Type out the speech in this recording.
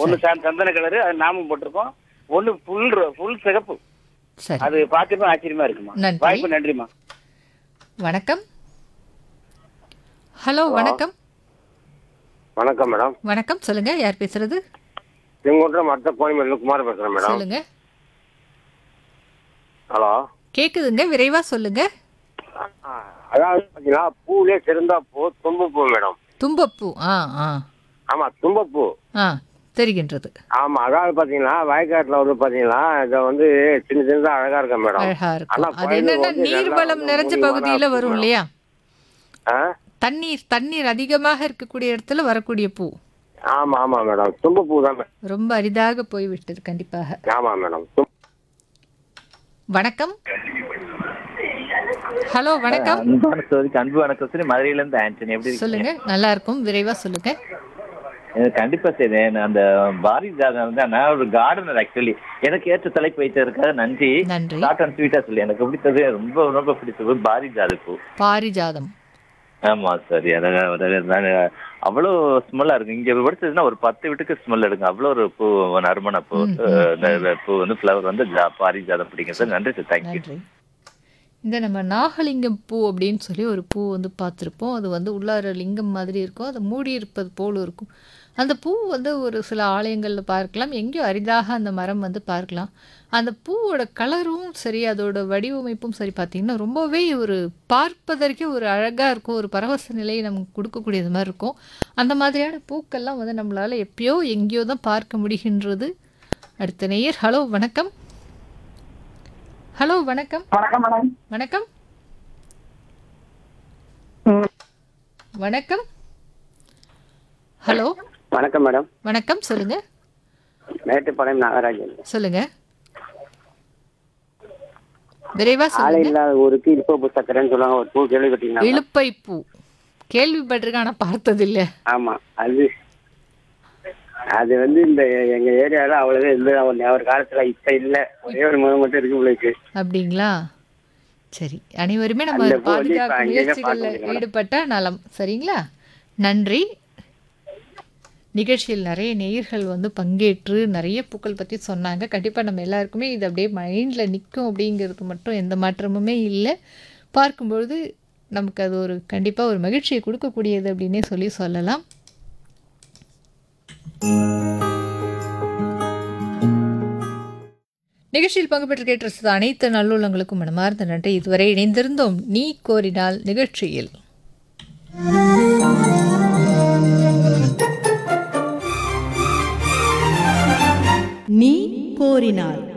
ஒன்னு ச- சந்தன கலரு அது நாமம் போட்டிருக்கோம் ஒன்னு ஃபுல் ஃபுல் சிகப்பு சரி அது பார்க்கவே ஆச்சரியமா இருக்குமா நன்றி. வாய்ப்பு நன்றிமா வணக்கம் ஹலோ வணக்கம் வணக்கம் மேடம் வணக்கம் சொல்லுங்க யார் பேசுறது செங்குன்றம் அடுத்த கோயம்பேடு குமார் பேசுறேன் மேடம் சொல்லுங்க ஹலோ கேக்குதுங்க விரைவா சொல்லுங்க அதாவது பாத்தீங்கன்னா பூவிலே சிறந்தா பூ தும்பப்பூ மேடம் தும்பப்பூ ஆ ஆ ஆமா தும்பப்பூ ஆ தெரிகின்றது ஆமா அதாவது பாத்தீங்கன்னா வயக்காட்டுல வந்து பாத்தீங்கன்னா இத வந்து சின்ன சின்னதா அழகா இருக்கும் மேடம் அழகா ஆனா இருக்கும் அது கோயிலுக்கு என்னன்னா வந்து நல்லா நீர்வளம் வந்து நிறைஞ்ச முடிவான பகுதியில பூ வரும் மேடம். இல்லையா ஆ? தண்ணீர் தண்ணீர் அதிகமாக இருக்கக்கூடிய இடத்துல வரக்கூடிய பூ ஆமா ஆமா மேடம் தும்பப்பூ தான் மே- ரொம்ப அரிதாக போய்விட்டது கண்டிப்பாக ஆமா மேடம் தும்- வணக்கம் ஹலோ வணக்கம் அன்பான சோதிக்கு அன்பு வணக்கம் சரி மதுரையில இருந்து ஆண்டனி எப்படி இருக்கீங்க சொல்லுங்க நல்லா இருக்கும் விரைவா சொல்லுங்க எனக்கு கண்டிப்பா சரி நான் அந்த பாரதி ஜாதகம் வந்து நான் ஒரு கார்டனர் ஆக்சுவலி எனக்கு ஏற்ற தலைப்பு வைத்ததற்காக நன்றி நன்றி ஷார்ட் அண்ட் ஸ்வீட்டா சொல்லி எனக்கு பிடித்தது ரொம்ப ரொம்ப பிடிச்சது பாரதி ஜாதகம் பூ பாரிஜாதம் ஆமா சரி அதாவது நான் அவ்வளோ ஸ்மெல்லா இருக்கு இங்க படிச்சதுன்னா ஒரு பத்து வீட்டுக்கு ஸ்மெல் எடுங்க அவ்வளோ ஒரு பூ நறுமண பூ ம், அஹ், இந்த- இந்த பூ வந்து ஃப்ளவர் வந்து ஜா- பாரிஜாதம் பிடிக்கும் சார் நன்றி சார் தேங்க்யூ நன்றி இந்த நம்ம நாகலிங்கம் பூ அப்படின்னு சொல்லி ஒரு பூ வந்து பார்த்துருப்போம் அது வந்து உள்ளார லிங்கம் மாதிரி இருக்கும் அது மூடி இருப்பது போல் இருக்கும் அந்த பூ வந்து ஒரு சில ஆலயங்களில் பார்க்கலாம் எங்கேயோ அரிதாக அந்த மரம் வந்து பார்க்கலாம் அந்த பூவோட கலரும் சரி அதோட வடிவமைப்பும் சரி பார்த்திங்கன்னா ரொம்பவே ஒரு பார்ப்பதற்கே ஒரு அழகாக இருக்கும் ஒரு பரவச நிலையை நமக்கு கொடுக்கக்கூடியது மாதிரி இருக்கும் அந்த மாதிரியான பூக்கள்லாம் வந்து நம்மளால் எப்பயோ எங்கேயோ தான் பார்க்க முடிகின்றது அடுத்த நேயர் ஹலோ வணக்கம் ஹலோ வணக்கம் வணக்கம் மேடம் வணக்கம் வணக்கம் ஹலோ வணக்கம் மேடம் வணக்கம் சொல்லுங்க மேட்டுப்பாளையம் நாகராஜன் சொல்லுங்க விரைவா ஆளை சொல்லுங்க இல்லாத ஊருக்கு இப்போ சக்கரைன்னு சொல்லுவாங்க ஒரு பூ கேள்விப்பட்டீங்களா இழுப்பை பூ கேள்விப்பட்டிருக்கேன் ஆனா பார்த்ததில்ல ஆமா அது அது வந்து இந்த எங்க ஏரியால அவ்வளவு இல்லை ஒரு ஒரு காலத்துல இப்ப இல்ல ஒரே ஒரு முகம் மட்டும் இருக்கு உங்களுக்கு அப்படிங்களா சரி அனைவருமே நம்ம அந்த பூ வந்து இப்ப பாதுகாப்பு அங்கங்க முயற்சிகளில் பார்க்க முடியும். ஈடுபட்ட நலம் சரிங்களா நன்றி நிகழ்ச்சியில் நிறைய நேயர்கள் வந்து பங்கேற்று நிறைய பூக்கள் பற்றி சொன்னாங்க கண்டிப்பாக நம்ம எல்லாருக்குமே இது அப்படியே மைண்டில் நிற்கும் அப்படிங்கிறது மட்டும் எந்த மாற்றமுமே இல்லை பார்க்கும்பொழுது நமக்கு அது ஒரு கண்டிப்பாக ஒரு மகிழ்ச்சியை கொடுக்கக்கூடியது அப்படின்னே சொல்லி சொல்லலாம் நிகழ்ச்சியில் பங்கு பெற்று கேட்டிருந்த அனைத்து நல்லுள்ளங்களுக்கும் மனமார்ந்த நன்றி இதுவரை இணைந்திருந்தோம் நீ கோரினால் நிகழ்ச்சியில் நீ கோரினாய்